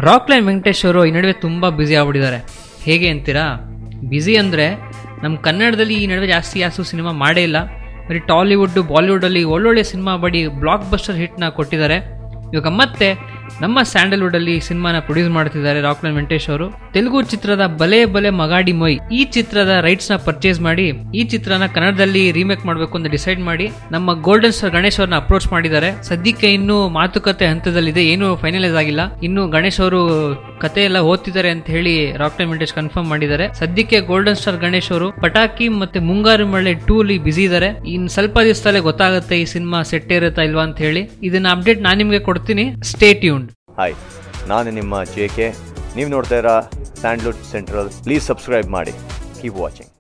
ರಾಕ್ಲೈನ್ ವೆಂಕಟೇಶ್ ಅವರು ಈ ನಡುವೆ ತುಂಬ ಬ್ಯುಸಿ ಆಗ್ಬಿಟ್ಟಿದ್ದಾರೆ ಹೇಗೆ ಅಂತೀರಾ ಬ್ಯುಸಿ ಅಂದರೆ ನಮ್ಮ ಕನ್ನಡದಲ್ಲಿ ಈ ನಡುವೆ ಜಾಸ್ತಿ ಯಾಸು ಸಿನಿಮಾ ಮಾಡೇ ಇಲ್ಲ ಬರೀ ಟಾಲಿವುಡ್ ಬಾಲಿವುಡಲ್ಲಿ ಒಳ್ಳೊಳ್ಳೆ ಸಿನಿಮಾ ಬಡಿ ಬ್ಲಾಕ್ ಬಸ್ಟರ್ ಹಿಟ್ನ ಕೊಟ್ಟಿದ್ದಾರೆ ಇವಾಗ ಮತ್ತೆ ನಮ್ಮ ಸ್ಯಾಂಡಲ್ವುಡಲ್ಲಿ ಸಿನಿಮಾನ ಪ್ರೊಡ್ಯೂಸ್ ಮಾಡ್ತಿದ್ದಾರೆ ರಾಕ್ಲೈನ್ ವೆಂಕಟೇಶ್ ಅವರು ತೆಲುಗು ಚಿತ್ರದ ಬಲೆ ಬಲೆ ಮಗಾಡಿ ಮೊಯ್ ಈ ಚಿತ್ರದ ರೈಟ್ಸ್ ನ ಪರ್ಚೇಸ್ ಮಾಡಿ ಈ ಚಿತ್ರನ ಕನ್ನಡದಲ್ಲಿ ರೀಮೇಕ್ ಮಾಡಬೇಕು ಅಂತ ಡಿಸೈಡ್ ಮಾಡಿ ನಮ್ಮ ಗೋಲ್ಡನ್ ಸ್ಟಾರ್ ಗಣೇಶ್ ಅವ್ರನ್ನ ಅಪ್ರೋಚ್ ಮಾಡಿದ್ದಾರೆ ಸದ್ಯಕ್ಕೆ ಇನ್ನು ಮಾತುಕತೆ ಹಂತದಲ್ಲಿದೆ ಏನು ಫೈನಲೈಸ್ ಆಗಿಲ್ಲ ಇನ್ನು ಗಣೇಶ್ ಅವರು ಕತೆ ಎಲ್ಲ ಓದ್ತಿದ್ದಾರೆ ಅಂತ ಹೇಳಿ ರಾಕ್ಲೈನ್ ವೆಂಕಟೇಶ್ ಕನ್ಫರ್ಮ್ ಮಾಡಿದ್ದಾರೆ ಸದ್ಯಕ್ಕೆ ಗೋಲ್ಡನ್ ಸ್ಟಾರ್ ಗಣೇಶ್ ಅವರು ಪಟಾಕಿ ಮತ್ತೆ ಮುಂಗಾರು ಮಳೆ ಟೂ ಅಲ್ಲಿ ಬಿಸಿ ಇದ್ದಾರೆ ಇನ್ ಸ್ವಲ್ಪ ದಿವಸದಲ್ಲೇ ಗೊತ್ತಾಗುತ್ತೆ ಈ ಸಿನಿಮಾ ಸೆಟ್ ಇರುತ್ತಾ ಇಲ್ವಾ ಅಂತ ಹೇಳಿ ಇದನ್ನ ಅಪ್ಡೇಟ್ ನಾನು ನಿಮ್ಗೆ ಕೊಡ್ತೀನಿ ಸ್ಟೇ ಟ್ಯೂನ್ಡ್ ಹಾಯ್ ನಾನು ನಿಮ್ಮ ಜೆ ಕೆ ನೀವು ನೋಡ್ತಾ ಇರೋ ಸ್ಯಾಂಡ್ಲುಡ್ ಸೆಂಟ್ರಲ್ ಪ್ಲೀಸ್ ಸಬ್ಸ್ಕ್ರೈಬ್ ಮಾಡಿ ಕೀಪ್ ವಾಚಿಂಗ್